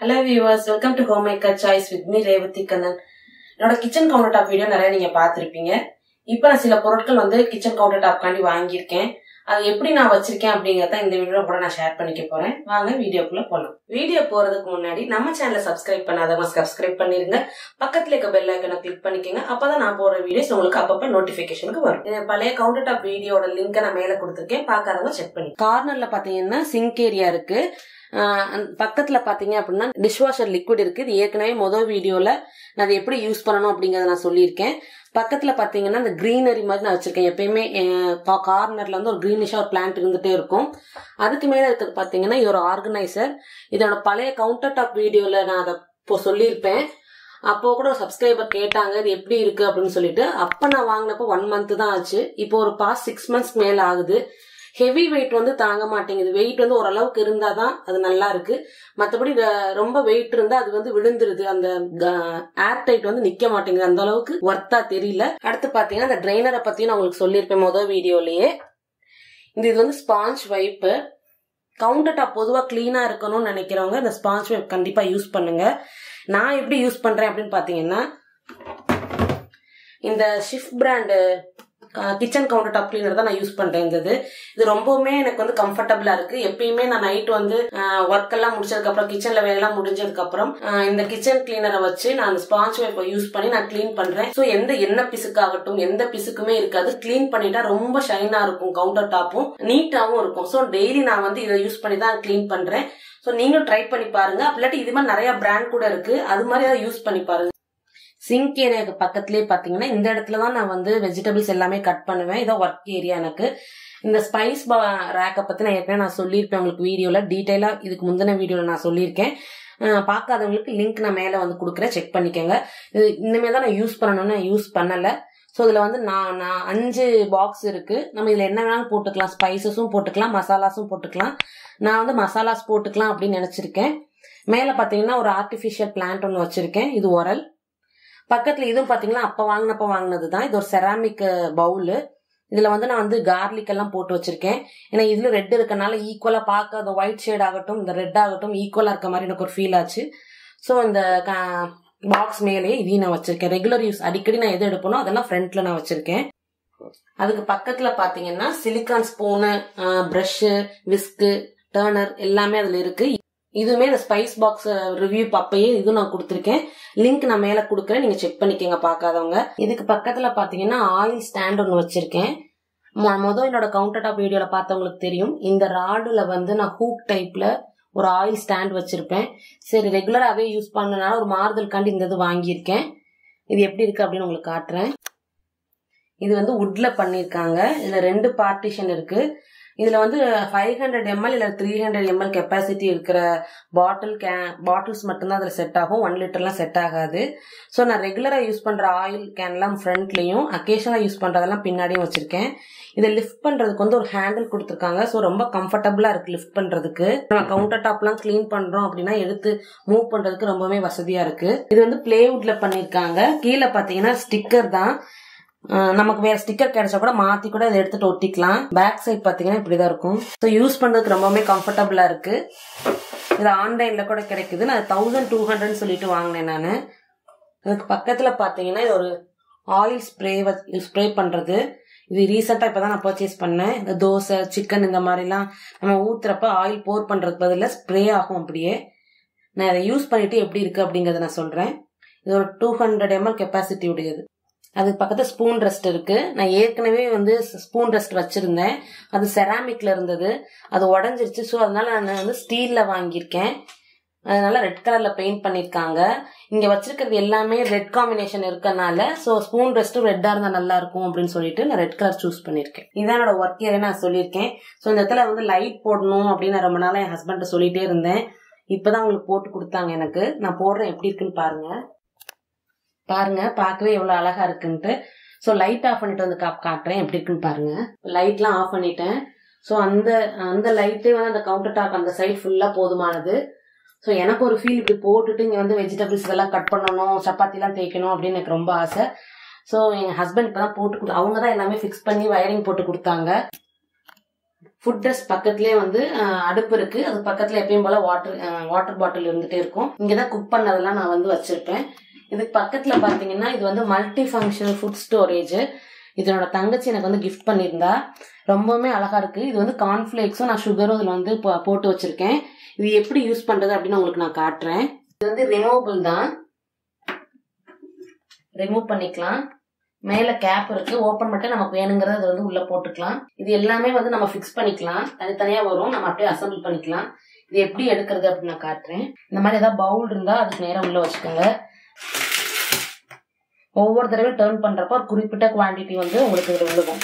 hello viewers welcome to homemaker choice with me Revathi Kannan என்னோட kitchen counter top video நிறைய நீங்க பார்த்திருப்பீங்க இப்போ நான் சில பொருட்கள் வந்து கிச்சன் கவுண்டர் டாப்காண்டி வாங்கியிருக்கேன் அது எப்படி நான் வச்சிருக்கேன் அப்படிங்கறத இந்த வீடியோ கூட நான் ஷேர் பண்ணிக்க போறேன் வாங்க வீடியோக்குள்ள போலாம் வீடியோ போறதுக்கு முன்னாடி நம்ம சேனலை சப்ஸ்கிரைப் பண்ணாதவங்க சப்ஸ்கிரைப் பண்ணிருங்க பக்கத்துல இருக்க பெல் ஐக்கனை கிளிக் பண்ணிக்கோங்க அப்பதான் நான் போற வீடியோஸ் உங்களுக்கு அப்பப்ப நோட்டிபிகேஷனுக்கு வரும் இது பழைய கவுண்டர் டாப் வீடியோட லிங்கை நான் மேல கொடுத்துருக்கேன் பார்க்காதவங்க செக் பண்ணி கார்னர்ல பாத்தீங்கன்னா சிங்க் ஏரியா இருக்கு ஆஹ் அந்த பக்கத்துல பாத்தீங்க அப்படின்னா டிஷ்வாஷர் லிக்விட் இருக்கு இது ஏற்கனவே மொதல் வீடியோல நான் அதை எப்படி யூஸ் பண்ணணும் அப்படிங்கறத நான் சொல்லியிருக்கேன் பக்கத்துல பாத்தீங்கன்னா இந்த கிரீனரி மாதிரி நான் வச்சிருக்கேன் எப்பயுமே கார்னர்ல வந்து ஒரு கிரீனிஷா ஒரு பிளான்ட் இருந்துட்டே இருக்கும் அதுக்கு மேல இருக்கிறது பாத்தீங்கன்னா இது ஒரு ஆர்கனைசர் இதோட பழைய கவுண்டர் டாப் வீடியோல நான் அதை இப்போ சொல்லியிருப்பேன் அப்போ கூட ஒரு சப்ஸ்கிரைபர் கேட்டாங்க இது எப்படி இருக்கு அப்படின்னு சொல்லிட்டு அப்ப நான் வாங்கினப்போ ஒன் மந்த் தான் ஆச்சு இப்போ ஒரு பாஸ்ட் சிக்ஸ் மந்த்ஸ் மேல ஆகுது ஹெவி வெயிட் வந்து தாங்க மாட்டேங்குது வெயிட் வந்து ஓரளவுக்கு இருந்தால் தான் அது நல்லா இருக்கு மற்றபடி ரொம்ப வெயிட் இருந்தா அது வந்து விழுந்துருது அந்த ஏர் டைட் வந்து நிக்க மாட்டேங்குது அந்த அளவுக்கு ஒர்த்தா தெரியல அடுத்து பாத்தீங்கன்னா அந்த ட்ரைனரை பத்தியும் நான் உங்களுக்கு சொல்லியிருப்பேன் மொதல் வீடியோலயே இந்த இது வந்து ஸ்பாஞ்ச் வைப்பு கவுண்டர் டாப் பொதுவாக க்ளீனாக இருக்கணும்னு நினைக்கிறவங்க இந்த ஸ்பாஞ்ச் வைப் கண்டிப்பாக யூஸ் பண்ணுங்க நான் எப்படி யூஸ் பண்றேன் அப்படின்னு பாத்தீங்கன்னா இந்த shift brand kitchen counter top cleaner தான் நான் யூஸ் பண்றேன் இந்த இது இது ரொம்பவுமே எனக்கு வந்து கம்ஃபர்டபுளா இருக்கு எப்பயுமே நான் நைட் வந்து ஒர்க் எல்லாம் முடிச்சதுக்கு அப்புறம் கிச்சன்ல வேலையெல்லாம் முடிஞ்சதுக்கு அப்புறம் ஆஹ் இந்த கிச்சன் கிளீனரை வச்சு நான் ஸ்பாஞ்ச் வைப்பை யூஸ் பண்ணி நான் க்ளீன் பண்றேன் ஸோ எந்த எண்ணெய் பிசுக்காகட்டும் எந்த பிசுக்குமே இருக்காது க்ளீன் பண்ணிட்டா ரொம்ப ஷைனா இருக்கும் கவுண்டர் டாப்பும் நீட்டாவும் இருக்கும் ஸோ டெய்லி நான் வந்து இதை யூஸ் பண்ணி தான் க்ளீன் பண்றேன் ஸோ நீங்களும் ட்ரை பண்ணி பாருங்க இல்லாட்டி இது மாதிரி நிறைய பிராண்ட் கூட இருக்கு அது மாதிரி அதை யூஸ் பண்ணி பாருங்க சிங்க் ஏரியாவுக்கு பக்கத்துலேயே பார்த்தீங்கன்னா இந்த இடத்துல தான் நான் வந்து வெஜிடபிள்ஸ் எல்லாமே கட் பண்ணுவேன் இதான் ஒர்க் ஏரியா எனக்கு இந்த ஸ்பைஸ் ரேக்கை பற்றி நான் ஏற்கனவே நான் சொல்லியிருப்பேன் உங்களுக்கு வீடியோவில் டீட்டெயிலாக இதுக்கு முந்தின வீடியோவில் நான் சொல்லியிருக்கேன் பார்க்காதவங்களுக்கு லிங்க் நான் மேலே வந்து கொடுக்குறேன் செக் பண்ணிக்கோங்க இது இனிமேல் தான் நான் யூஸ் பண்ணணும்னு நான் யூஸ் பண்ணலை ஸோ இதில் வந்து நான் நான் அஞ்சு பாக்ஸ் இருக்குது நம்ம இதில் என்ன வேணாலும் போட்டுக்கலாம் ஸ்பைசஸும் போட்டுக்கலாம் மசாலாஸும் போட்டுக்கலாம் நான் வந்து மசாலாஸ் போட்டுக்கலாம் அப்படின்னு நினச்சிருக்கேன் மேலே பார்த்தீங்கன்னா ஒரு ஆர்டிஃபிஷியல் பிளான்ட் ஒன்று வச்சுருக்கேன் இது உரல் பக்கத்துல இதுவும் பாத்தீங்கன்னா அப்ப வாங்கினப்ப வாங்கினது தான் இது ஒரு செராமிக் பவுலு இதுல வந்து நான் வந்து கார்லிக் எல்லாம் போட்டு வச்சிருக்கேன் ஏன்னா இதுல ரெட் இருக்கனால ஈக்குவலா பார்க்க அந்த ஒயிட் ஷேட் ஆகட்டும் இந்த ரெட் ஆகட்டும் ஈக்குவலா இருக்க மாதிரி எனக்கு ஒரு ஃபீல் ஆச்சு ஸோ இந்த பாக்ஸ் மேலேயே இதையும் நான் வச்சிருக்கேன் ரெகுலர் யூஸ் அடிக்கடி நான் எது எடுப்பனோ அதெல்லாம் ஃப்ரண்ட்ல நான் வச்சிருக்கேன் அதுக்கு பக்கத்துல பாத்தீங்கன்னா silicone spoon brush whisk turner எல்லாமே அதுல இருக்கு இதுவுமே இந்த ஸ்பைஸ் பாக்ஸ் ரிவ்யூ அப்பயே இதுவும் நான் கொடுத்துருக்கேன் லிங்க் நான் மேல கொடுக்குறேன் நீங்க செக் பண்ணிக்கோங்க பார்க்காதவங்க இதுக்கு பக்கத்துல பாத்தீங்கன்னா ஆயில் ஸ்டாண்ட் ஒன்று வச்சிருக்கேன் மொதல் என்னோட கவுண்டர் டாப் வீடியோல பார்த்தவங்களுக்கு தெரியும் இந்த ராடுல வந்து நான் ஹூக் டைப்ல ஒரு ஆயில் ஸ்டாண்ட் வச்சிருப்பேன் சரி ரெகுலராகவே யூஸ் பண்ணனால ஒரு மாறுதல் காண்டி இந்த இது வாங்கியிருக்கேன் இது எப்படி இருக்கு அப்படின்னு உங்களுக்கு காட்டுறேன் இது வந்து உட்ல பண்ணியிருக்காங்க இதுல ரெண்டு பார்ட்டிஷன் இருக்கு இதுல வந்து ஃபைவ் ஹண்ட்ரட் எம்எல் இல்ல த்ரீ ஹண்ட்ரட் எம்எல் கெப்பாசிட்டி இருக்கிற பாட்டில் கே பாட்டில்ஸ் மட்டும்தான் அதில் செட் ஆகும் ஒன் லிட்டர்லாம் செட் ஆகாது ஸோ நான் ரெகுலராக யூஸ் பண்ணுற ஆயில் கேன்லாம் ஃப்ரண்ட்லையும் அக்கேஷனாக யூஸ் பண்ணுறதெல்லாம் பின்னாடியும் வச்சிருக்கேன் இதை லிஃப்ட் பண்ணுறதுக்கு வந்து ஒரு ஹேண்டில் கொடுத்துருக்காங்க ஸோ ரொம்ப கம்ஃபர்டபுளாக இருக்குது லிஃப்ட் பண்ணுறதுக்கு நம்ம கவுண்டர் டாப்லாம் க்ளீன் பண்ணுறோம் அப்படின்னா எடுத்து மூவ் பண்ணுறதுக்கு ரொம்பவே வசதியாக இருக்குது இது வந்து பிளேவுட்ல பண்ணியிருக்காங்க கீழே பார்த்தீங்கன்னா ஸ்டிக்கர் தான் நமக்கு வேற ஸ்டிக்கர் கிடைச்சா கூட மாத்தி கூட இதை எடுத்துட்டு ஒட்டிக்கலாம் பேக் சைட் பாத்தீங்கன்னா இப்படிதான் இருக்கும் ஸோ யூஸ் பண்றதுக்கு ரொம்பவே கம்ஃபர்டபுளா இருக்கு இது ஆன்லைன்ல கூட கிடைக்குது நான் தௌசண்ட் டூ ஹண்ட்ரட் சொல்லிட்டு வாங்கினேன் நான் அதுக்கு பக்கத்துல பாத்தீங்கன்னா இது ஒரு ஆயில் ஸ்ப்ரே ஸ்ப்ரே பண்றது இது ரீசெண்டா இப்பதான் நான் பர்ச்சேஸ் பண்ணேன் இந்த தோசை சிக்கன் இந்த மாதிரிலாம் நம்ம ஊத்துறப்ப ஆயில் போர் பண்றதுக்கு பதிலாக ஸ்ப்ரே ஆகும் அப்படியே நான் இதை யூஸ் பண்ணிட்டு எப்படி இருக்கு அப்படிங்கறத நான் சொல்றேன் இது ஒரு டூ ஹண்ட்ரட் எம்எல் கெப்பாசிட்டி உடையது அதுக்கு பக்கத்துல ஸ்பூன் ரெஸ்ட் இருக்கு நான் ஏற்கனவே வந்து ஸ்பூன் ரெஸ்ட் வச்சிருந்தேன் அது செராமிக்ல இருந்தது அது உடஞ்சிருச்சு ஸோ அதனால நான் வந்து ஸ்டீல்ல வாங்கியிருக்கேன் அதனால ரெட் கலர்ல பெயிண்ட் பண்ணிருக்காங்க இங்க வச்சிருக்கிறது எல்லாமே ரெட் காம்பினேஷன் இருக்கனால ஸோ ஸ்பூன் ரெஸ்ட்டும் ரெட்டா இருந்தா நல்லா இருக்கும் அப்படின்னு சொல்லிட்டு நான் ரெட் கலர் சூஸ் பண்ணிருக்கேன் இதான் என்னோட ஒர்க் ஏரியா நான் சொல்லியிருக்கேன் ஸோ இந்த இடத்துல வந்து லைட் போடணும் அப்படின்னு நான் ரொம்ப நாளா என் ஹஸ்பண்ட் சொல்லிட்டே இருந்தேன் இப்பதான் உங்களுக்கு போட்டு கொடுத்தாங்க எனக்கு நான் போடுறேன் எப்படி இருக்குன்னு பாருங்க பாருங்க பார்க்கவே எவ்வளவு அழகா இருக்குன்ட்டு ஸோ லைட் ஆஃப் பண்ணிட்டு வந்து காட்டுறேன் எப்படி இருக்குன்னு பாருங்க லைட்லாம் ஆஃப் பண்ணிட்டேன் ஸோ அந்த அந்த லைட்டே வந்து அந்த கவுண்டர் டாப் அந்த சைட் ஃபுல்லா போதுமானது ஸோ எனக்கு ஒரு ஃபீல் இப்படி போட்டுட்டு இங்கே வந்து வெஜிடபிள்ஸ் இதெல்லாம் கட் பண்ணணும் சப்பாத்திலாம் தேய்க்கணும் அப்படின்னு எனக்கு ரொம்ப ஆசை ஸோ எங்கள் ஹஸ்பண்ட் இப்போ தான் போட்டு கொடு அவங்க தான் எல்லாமே ஃபிக்ஸ் பண்ணி வயரிங் போட்டு கொடுத்தாங்க ஃபுட் டஸ்ட் பக்கத்துலேயே வந்து அஹ், அடுப்பு இருக்கு அது பக்கத்துல எப்பயும் போல வாட்டர் வாட்டர் பாட்டில் இருந்துட்டே இருக்கும் இங்கதான் குக் பண்ணதெல்லாம் நான் வந்து வச்சிருப்பேன் இதுக்கு பக்கத்துல பாத்தீங்கன்னா இது வந்து மல்டி ஃபங்க்ஷனல் ஃபுட் ஸ்டோரேஜ் இதனோட தங்கச்சி எனக்கு வந்து கிஃப்ட் பண்ணியிருந்தா ரொம்பவுமே அழகா இருக்கு இது வந்து கார்ன்ஃபிளேக்ஸும் நான் சுகரும் இதுல வந்து போ- போட்டு வச்சிருக்கேன் இது எப்படி யூஸ் பண்றது அப்படின்னு உங்களுக்கு நான் காட்டுறேன் இது வந்து ரிமூவபிள் தான் ரிமூவ் பண்ணிக்கலாம் மேல கேப் இருக்கு ஓபன் மட்டும் நமக்கு வேணுங்கிறத அது வந்து உள்ள போட்டுக்கலாம் இது எல்லாமே வந்து நம்ம ஃபிக்ஸ் பண்ணிக்கலாம் தனித்தனியா வரும் நம்ம அப்படியே அசம்பிள் பண்ணிக்கலாம் இது எப்படி எடுக்கிறது அப்படின்னு நான் காட்டுறேன் இந்த மாதிரி ஏதாவது பவுல் இருந்தா அதுக்கு நேரம் உள்ள வச்சுக்கோங்க ஒவ்வொரு தடவை டேர்ன் பண்றப்போ ஒரு குறிப்பிட்ட குவாண்டிட்டி வந்து உங்களுக்கு இதுல விழுகும்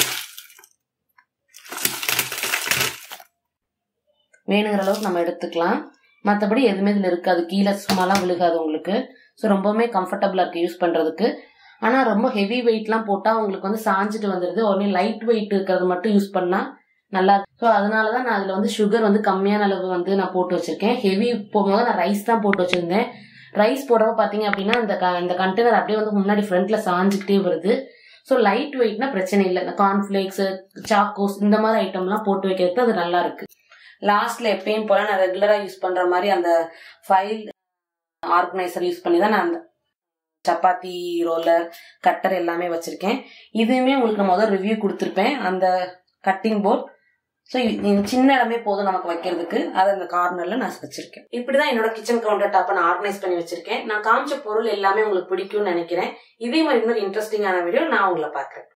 வேணுங்கிற அளவுக்கு நம்ம எடுத்துக்கலாம் மற்றபடி எதுவுமே இதில் இருக்காது கீழே சும்மாலாம் விழுகாது உங்களுக்கு ஸோ ரொம்பவுமே கம்ஃபர்டபுளாக இருக்குது யூஸ் பண்ணுறதுக்கு ஆனால் ரொம்ப ஹெவி வெயிட்லாம் போட்டால் உங்களுக்கு வந்து சாஞ்சிட்டு வந்துடுது உடனே லைட் வெயிட் இருக்கிறது மட்டும் யூஸ் பண்ணால் நல்லா ஸோ அதனால தான் நான் அதில் வந்து சுகர் வந்து கம்மியான அளவு வந்து நான் போட்டு வச்சிருக்கேன் ஹெவி போகும்போது நான் ரைஸ் தான் போட்டு வச்சிருந்தேன் ரைஸ் போடுறப்ப பார்த்தீங்க அப்படின்னா இந்த க- இந்த கண்டெய்னர் அப்படியே வந்து முன்னாடி ஃப்ரண்ட்ல சாஞ்சிக்கிட்டே வருது ஸோ லைட் வெயிட்னா பிரச்சனை இல்லை இந்த கார்ன்ஃபிளேக்ஸ் சாக்கோஸ் இந்த மாதிரி ஐட்டம்லாம் போட்டு வைக்கிறதுக்கு அது நல்லா இருக்கு லாஸ்ட்ல எப்பயும் போல நான் ரெகுலரா யூஸ் பண்ற மாதிரி அந்த ஃபைல் ஆர்கனைசர் யூஸ் பண்ணி தான் நான் அந்த சப்பாத்தி ரோலர் கட்டர் எல்லாமே வச்சிருக்கேன் இதுவுமே உங்களுக்கு நான் முதல் ரிவ்யூ கொடுத்துருப்பேன் அந்த கட்டிங் போர்ட் ஸோ சின்ன இடமே போதும் நமக்கு வைக்கிறதுக்கு அதை இந்த கார்னர்ல நான் வச்சிருக்கேன் இப்படிதான் என்னோட கிச்சன் கவுண்டர் டாப்பை நான் ஆர்கனைஸ் பண்ணி வச்சிருக்கேன் நான் காமிச்ச பொருள் எல்லாமே உங்களுக்கு பிடிக்கும்னு நினைக்கிறேன் இதே மாதிரி இன்னொரு இன்ட்ரெஸ்டிங்கான வீடியோ நான் உங்களை பார்க்குறேன்